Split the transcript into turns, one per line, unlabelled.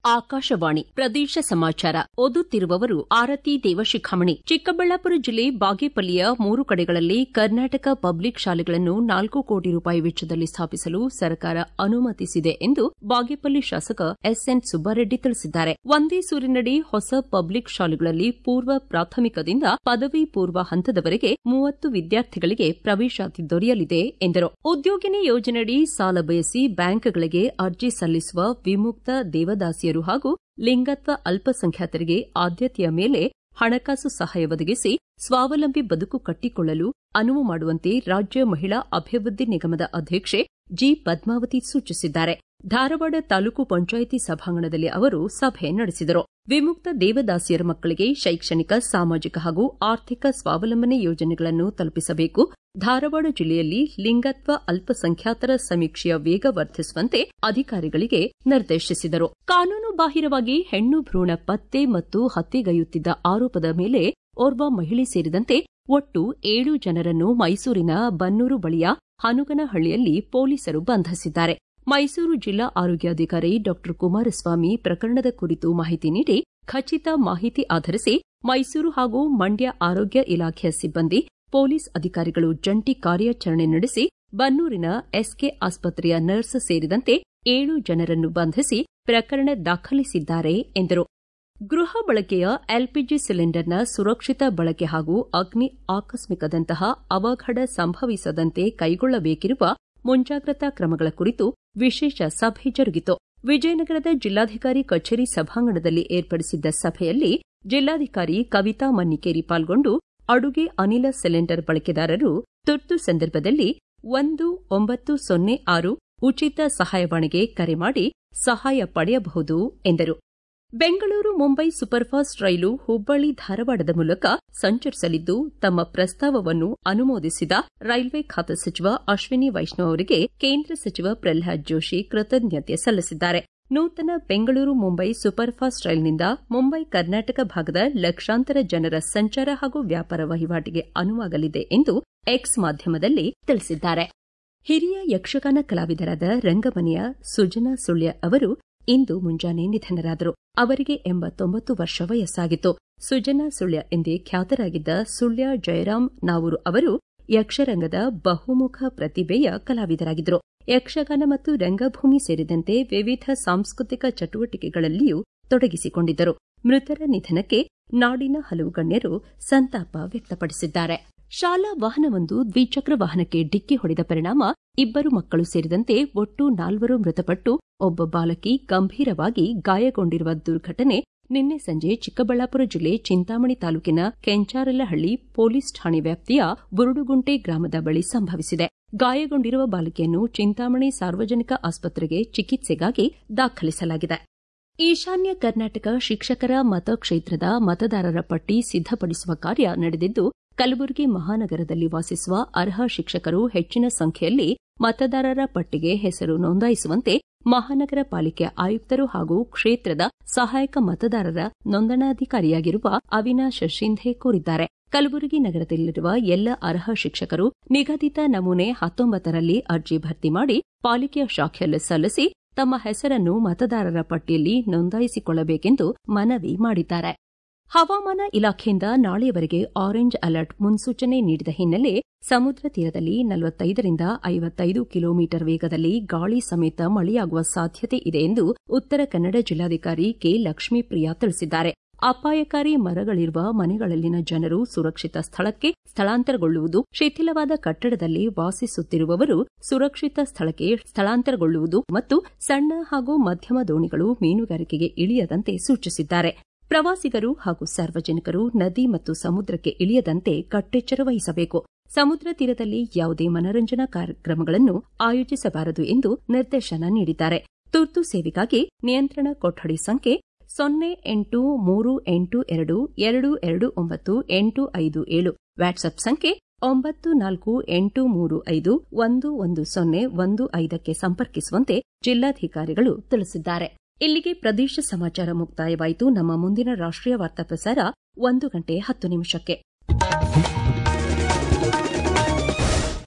ಆಕಾಶವಾಣಿ ಪ್ರದೇಶ ಸಮಾಚಾರ ಓದುತ್ತಿರುವವರು ಆರತಿ ದೇವಶಿಖಾಮಣಿ ಚಿಕ್ಕಬಳ್ಳಾಪುರ ಜಿಲ್ಲೆ ಬಾಗೇಪಲ್ಲಿಯ ಮೂರು ಕಡೆಗಳಲ್ಲಿ ಕರ್ನಾಟಕ ಪಬ್ಲಿಕ್ ಶಾಲೆಗಳನ್ನು ನಾಲ್ಕು ಕೋಟಿ ರೂಪಾಯಿ ವೆಚ್ಚದಲ್ಲಿ ಸ್ಥಾಪಿಸಲು ಸರ್ಕಾರ ಅನುಮತಿಸಿದೆ ಎಂದು ಬಾಗೇಪಲ್ಲಿ ಶಾಸಕ ಎಸ್ಎನ್ ಸುಬ್ಬಾರೆಡ್ಡಿ ತಿಳಿಸಿದ್ದಾರೆ ಒಂದೇ ಸೂರಿನಡಿ ಹೊಸ ಪಬ್ಲಿಕ್ ಶಾಲೆಗಳಲ್ಲಿ ಪೂರ್ವ ಪ್ರಾಥಮಿಕದಿಂದ ಪದವಿ ಪೂರ್ವ ಹಂತದವರೆಗೆ ಮೂವತ್ತು ವಿದ್ಯಾರ್ಥಿಗಳಿಗೆ ಪ್ರವೇಶಾತಿ ದೊರೆಯಲಿದೆ ಎಂದರು ಉದ್ಯೋಗಿನಿ ಯೋಜನೆಯಡಿ ಸಾಲ ಬಯಸಿ ಬ್ಯಾಂಕ್ಗಳಿಗೆ ಅರ್ಜಿ ಸಲ್ಲಿಸುವ ವಿಮುಕ್ತ ದೇವದಾಸಿಯರು ಹಾಗೂ ಲಿಂಗತ್ವ ಅಲ್ಪಸಂಖ್ಯಾತರಿಗೆ ಆದ್ಯತೆಯ ಮೇಲೆ ಹಣಕಾಸು ಸಹಾಯ ಒದಗಿಸಿ ಸ್ವಾವಲಂಬಿ ಬದುಕು ಕಟ್ಟಿಕೊಳ್ಳಲು ಅನುವು ಮಾಡುವಂತೆ ರಾಜ್ಯ ಮಹಿಳಾ ಅಭಿವೃದ್ಧಿ ನಿಗಮದ ಅಧ್ಯಕ್ಷೆ ಜಿ ಪದ್ಮಾವತಿ ಸೂಚಿಸಿದ್ದಾರೆ ಧಾರವಾಡ ತಾಲೂಕು ಪಂಚಾಯಿತಿ ಸಭಾಂಗಣದಲ್ಲಿ ಅವರು ಸಭೆ ನಡೆಸಿದರು ವಿಮುಕ್ತ ದೇವದಾಸಿಯರ ಮಕ್ಕಳಿಗೆ ಶೈಕ್ಷಣಿಕ ಸಾಮಾಜಿಕ ಹಾಗೂ ಆರ್ಥಿಕ ಸ್ವಾವಲಂಬನೆ ಯೋಜನೆಗಳನ್ನು ತಲುಪಿಸಬೇಕು ಧಾರವಾಡ ಜಿಲ್ಲೆಯಲ್ಲಿ ಲಿಂಗತ್ವ ಅಲ್ಪಸಂಖ್ಯಾತರ ಸಮೀಕ್ಷೆಯ ವೇಗ ವರ್ಧಿಸುವಂತೆ ಅಧಿಕಾರಿಗಳಿಗೆ ನಿರ್ದೇಶಿಸಿದರು ಕಾನೂನು ಬಾಹಿರವಾಗಿ ಹೆಣ್ಣು ಭ್ರೂಣ ಪತ್ತೆ ಮತ್ತು ಹತ್ಯೆಗೈಯುತ್ತಿದ್ದ ಆರೋಪದ ಮೇಲೆ ಓರ್ವ ಮಹಿಳೆ ಸೇರಿದಂತೆ ಒಟ್ಟು ಏಳು ಜನರನ್ನು ಮೈಸೂರಿನ ಬನ್ನೂರು ಬಳಿಯ ಹನುಗನಹಳ್ಳಿಯಲ್ಲಿ ಪೊಲೀಸರು ಬಂಧಿಸಿದ್ದಾರೆ ಮೈಸೂರು ಜಿಲ್ಲಾ ಆರೋಗ್ಯಾಧಿಕಾರಿ ಡಾ ಕುಮಾರಸ್ವಾಮಿ ಪ್ರಕರಣದ ಕುರಿತು ಮಾಹಿತಿ ನೀಡಿ ಖಚಿತ ಮಾಹಿತಿ ಆಧರಿಸಿ ಮೈಸೂರು ಹಾಗೂ ಮಂಡ್ಯ ಆರೋಗ್ಯ ಇಲಾಖೆಯ ಸಿಬ್ಬಂದಿ ಪೊಲೀಸ್ ಅಧಿಕಾರಿಗಳು ಜಂಟಿ ಕಾರ್ಯಾಚರಣೆ ನಡೆಸಿ ಬನ್ನೂರಿನ ಎಸ್ಕೆ ಆಸ್ಪತ್ರೆಯ ನರ್ಸ್ ಸೇರಿದಂತೆ ಏಳು ಜನರನ್ನು ಬಂಧಿಸಿ ಪ್ರಕರಣ ದಾಖಲಿಸಿದ್ದಾರೆ ಎಂದರು ಗೃಹ ಬಳಕೆಯ ಎಲ್ಪಿಜಿ ಸಿಲಿಂಡರ್ನ ಸುರಕ್ಷಿತ ಬಳಕೆ ಹಾಗೂ ಅಗ್ನಿ ಆಕಸ್ಮಿಕದಂತಹ ಅವಘಡ ಸಂಭವಿಸದಂತೆ ಕೈಗೊಳ್ಳಬೇಕಿರುವ ಮುಂಜಾಗ್ರತಾ ಕ್ರಮಗಳ ಕುರಿತು ವಿಶೇಷ ಸಭೆ ಜರುಗಿತು ವಿಜಯನಗರದ ಜಿಲ್ಲಾಧಿಕಾರಿ ಕಚೇರಿ ಸಭಾಂಗಣದಲ್ಲಿ ಏರ್ಪಡಿಸಿದ್ದ ಸಭೆಯಲ್ಲಿ ಜಿಲ್ಲಾಧಿಕಾರಿ ಕವಿತಾ ಮನ್ನಿಕೇರಿ ಪಾಲ್ಗೊಂಡು ಅಡುಗೆ ಅನಿಲ ಸಿಲಿಂಡರ್ ಬಳಕೆದಾರರು ತುರ್ತು ಸಂದರ್ಭದಲ್ಲಿ ಒಂದು ಒಂಬತ್ತು ಸೊನ್ನೆ ಆರು ಉಚಿತ ಸಹಾಯವಾಣಿಗೆ ಕರೆ ಮಾಡಿ ಸಹಾಯ ಪಡೆಯಬಹುದು ಎಂದರು ಬೆಂಗಳೂರು ಮುಂಬೈ ಸೂಪರ್ಫಾಸ್ಟ್ ರೈಲು ಹುಬ್ಬಳ್ಳಿ ಧಾರವಾಡದ ಮೂಲಕ ಸಂಚರಿಸಲಿದ್ದು ತಮ್ಮ ಪ್ರಸ್ತಾವವನ್ನು ಅನುಮೋದಿಸಿದ ರೈಲ್ವೆ ಖಾತೆ ಸಚಿವ ಅಶ್ವಿನಿ ವೈಷ್ಣವ್ ಅವರಿಗೆ ಕೇಂದ್ರ ಸಚಿವ ಪ್ರಲ್ಹಾದ್ ಜೋಶಿ ಕೃತಜ್ಞತೆ ಸಲ್ಲಿಸಿದ್ದಾರೆ ನೂತನ ಬೆಂಗಳೂರು ಮುಂಬೈ ಸೂಪರ್ಫಾಸ್ಟ್ ರೈಲಿನಿಂದ ಮುಂಬೈ ಕರ್ನಾಟಕ ಭಾಗದ ಲಕ್ಷಾಂತರ ಜನರ ಸಂಚಾರ ಹಾಗೂ ವ್ಯಾಪಾರ ವಹಿವಾಟಿಗೆ ಅನುವಾಗಲಿದೆ ಎಂದು ಎಕ್ಸ್ ಮಾಧ್ಯಮದಲ್ಲಿ ತಿಳಿಸಿದ್ದಾರೆ ಹಿರಿಯ ಯಕ್ಷಗಾನ ಕಲಾವಿದರಾದ ರಂಗಮನೆಯ ಸುಜನಾ ಸುಳ್ಯ ಅವರು ಇಂದು ಮುಂಜಾನೆ ನಿಧನರಾದರು ಅವರಿಗೆ ಎಂಬತ್ತೊಂಬತ್ತು ವರ್ಷ ವಯಸ್ಸಾಗಿತ್ತು ಸುಜನಾ ಸುಳ್ಯ ಎಂದೇ ಖ್ಯಾತರಾಗಿದ್ದ ಸುಳ್ಯ ಜಯರಾಮ್ ನಾವೂರು ಅವರು ಯಕ್ಷರಂಗದ ಬಹುಮುಖ ಪ್ರತಿಭೆಯ ಕಲಾವಿದರಾಗಿದ್ದರು ಯಕ್ಷಗಾನ ಮತ್ತು ರಂಗಭೂಮಿ ಸೇರಿದಂತೆ ವಿವಿಧ ಸಾಂಸ್ಕೃತಿಕ ಚಟುವಟಿಕೆಗಳಲ್ಲಿಯೂ ತೊಡಗಿಸಿಕೊಂಡಿದ್ದರು ಮೃತರ ನಿಧನಕ್ಕೆ ನಾಡಿನ ಹಲವು ಗಣ್ಯರು ಸಂತಾಪ ವ್ಯಕ್ತಪಡಿಸಿದ್ದಾರೆ ಶಾಲಾ ವಾಹನವೊಂದು ದ್ವಿಚಕ್ರ ವಾಹನಕ್ಕೆ ಡಿಕ್ಕಿ ಹೊಡೆದ ಪರಿಣಾಮ ಇಬ್ಬರು ಮಕ್ಕಳು ಸೇರಿದಂತೆ ಒಟ್ಟು ನಾಲ್ವರು ಮೃತಪಟ್ಟು ಒಬ್ಬ ಬಾಲಕಿ ಗಂಭೀರವಾಗಿ ಗಾಯಗೊಂಡಿರುವ ದುರ್ಘಟನೆ ನಿನ್ನೆ ಸಂಜೆ ಚಿಕ್ಕಬಳ್ಳಾಪುರ ಜಿಲ್ಲೆ ಚಿಂತಾಮಣಿ ತಾಲೂಕಿನ ಕೆಂಚಾರಲಹಳ್ಳಿ ಪೊಲೀಸ್ ಠಾಣೆ ವ್ಯಾಪ್ತಿಯ ಬುರುಡುಗುಂಟೆ ಗ್ರಾಮದ ಬಳಿ ಸಂಭವಿಸಿದೆ ಗಾಯಗೊಂಡಿರುವ ಬಾಲಕಿಯನ್ನು ಚಿಂತಾಮಣಿ ಸಾರ್ವಜನಿಕ ಆಸ್ಪತ್ರೆಗೆ ಚಿಕಿತ್ಸೆಗಾಗಿ ದಾಖಲಿಸಲಾಗಿದೆ ಈಶಾನ್ಯ ಕರ್ನಾಟಕ ಶಿಕ್ಷಕರ ಮತಕ್ಷೇತ್ರದ ಮತದಾರರ ಪಟ್ಟಿ ಸಿದ್ದಪಡಿಸುವ ಕಾರ್ಯ ನಡೆದಿದ್ದು ಕಲಬುರಗಿ ಮಹಾನಗರದಲ್ಲಿ ವಾಸಿಸುವ ಅರ್ಹ ಶಿಕ್ಷಕರು ಹೆಚ್ಚಿನ ಸಂಖ್ಯೆಯಲ್ಲಿ ಮತದಾರರ ಪಟ್ಟಿಗೆ ಹೆಸರು ನೋಂದಾಯಿಸುವಂತೆ ಮಹಾನಗರ ಪಾಲಿಕೆ ಆಯುಕ್ತರು ಹಾಗೂ ಕ್ಷೇತ್ರದ ಸಹಾಯಕ ಮತದಾರರ ನೋಂದಣಾಧಿಕಾರಿಯಾಗಿರುವ ಅವಿನಾಶ್ ಶಿಂಧೆ ಕೋರಿದ್ದಾರೆ ಕಲಬುರಗಿ ನಗರದಲ್ಲಿರುವ ಎಲ್ಲ ಅರ್ಹ ಶಿಕ್ಷಕರು ನಿಗದಿತ ನಮೂನೆ ಹತ್ತೊಂಬತ್ತರಲ್ಲಿ ಅರ್ಜಿ ಭರ್ತಿ ಮಾಡಿ ಪಾಲಿಕೆಯ ಶಾಖೆಯಲ್ಲಿ ಸಲ್ಲಿಸಿ ತಮ್ಮ ಹೆಸರನ್ನು ಮತದಾರರ ಪಟ್ಟಿಯಲ್ಲಿ ನೋಂದಾಯಿಸಿಕೊಳ್ಳಬೇಕೆಂದು ಮನವಿ ಮಾಡಿದ್ದಾರೆ ಹವಾಮಾನ ಇಲಾಖೆಯಿಂದ ನಾಳೆಯವರೆಗೆ ಆರೆಂಜ್ ಅಲರ್ಟ್ ಮುನ್ಸೂಚನೆ ನೀಡಿದ ಹಿನ್ನೆಲೆ ಸಮುದ್ರ ತೀರದಲ್ಲಿ ನಲವತ್ತೈದರಿಂದ ಐವತ್ತೈದು ಕಿಲೋಮೀಟರ್ ವೇಗದಲ್ಲಿ ಗಾಳಿ ಸಮೇತ ಮಳೆಯಾಗುವ ಸಾಧ್ಯತೆ ಇದೆ ಎಂದು ಉತ್ತರ ಕನ್ನಡ ಜಿಲ್ಲಾಧಿಕಾರಿ ಕೆ ಲಕ್ಷ್ಮೀಪ್ರಿಯಾ ತಿಳಿಸಿದ್ದಾರೆ ಅಪಾಯಕಾರಿ ಮರಗಳಿರುವ ಮನೆಗಳಲ್ಲಿನ ಜನರು ಸುರಕ್ಷಿತ ಸ್ಥಳಕ್ಕೆ ಸ್ಥಳಾಂತರಗೊಳ್ಳುವುದು ಶಿಥಿಲವಾದ ಕಟ್ಟಡದಲ್ಲಿ ವಾಸಿಸುತ್ತಿರುವವರು ಸುರಕ್ಷಿತ ಸ್ಥಳಕ್ಕೆ ಸ್ಥಳಾಂತರಗೊಳ್ಳುವುದು ಮತ್ತು ಸಣ್ಣ ಹಾಗೂ ಮಧ್ಯಮ ದೋಣಿಗಳು ಮೀನುಗಾರಿಕೆಗೆ ಇಳಿಯದಂತೆ ಸೂಚಿಸಿದ್ದಾರೆ ಪ್ರವಾಸಿಗರು ಹಾಗೂ ಸಾರ್ವಜನಿಕರು ನದಿ ಮತ್ತು ಸಮುದ್ರಕ್ಕೆ ಇಳಿಯದಂತೆ ಕಟ್ಟೆಚ್ಚರ ವಹಿಸಬೇಕು ಸಮುದ್ರ ತೀರದಲ್ಲಿ ಯಾವುದೇ ಮನರಂಜನಾ ಕಾರ್ಯಕ್ರಮಗಳನ್ನು ಆಯೋಜಿಸಬಾರದು ಎಂದು ನಿರ್ದೇಶನ ನೀಡಿದ್ದಾರೆ ತುರ್ತು ಸೇವೆಗಾಗಿ ನಿಯಂತ್ರಣ ಕೊಠಡಿ ಸಂಖ್ಯೆ ಸೊನ್ನೆ ಎಂಟು ಮೂರು ಎಂಟು ಎರಡು ಎರಡು ಎರಡು ಒಂಬತ್ತು ಎಂಟು ಐದು ಏಳು ವಾಟ್ಸ್ಆಪ್ ಸಂಖ್ಯೆ ಒಂಬತ್ತು ನಾಲ್ಕು ಎಂಟು ಮೂರು ಐದು ಒಂದು ಒಂದು ಸೊನ್ನೆ ಒಂದು ಐದಕ್ಕೆ ಸಂಪರ್ಕಿಸುವಂತೆ ಜಿಲ್ಲಾಧಿಕಾರಿಗಳು ತಿಳಿಸಿದ್ದಾರೆ ಇಲ್ಲಿಗೆ ಪ್ರದೇಶ ಸಮಾಚಾರ ಮುಕ್ತಾಯವಾಯಿತು ನಮ್ಮ ಮುಂದಿನ ರಾಷ್ಟ್ರೀಯ ವಾರ್ತಾ ಪ್ರಸಾರ ಒಂದು ಗಂಟೆ ಹತ್ತು ನಿಮಿಷಕ್ಕೆ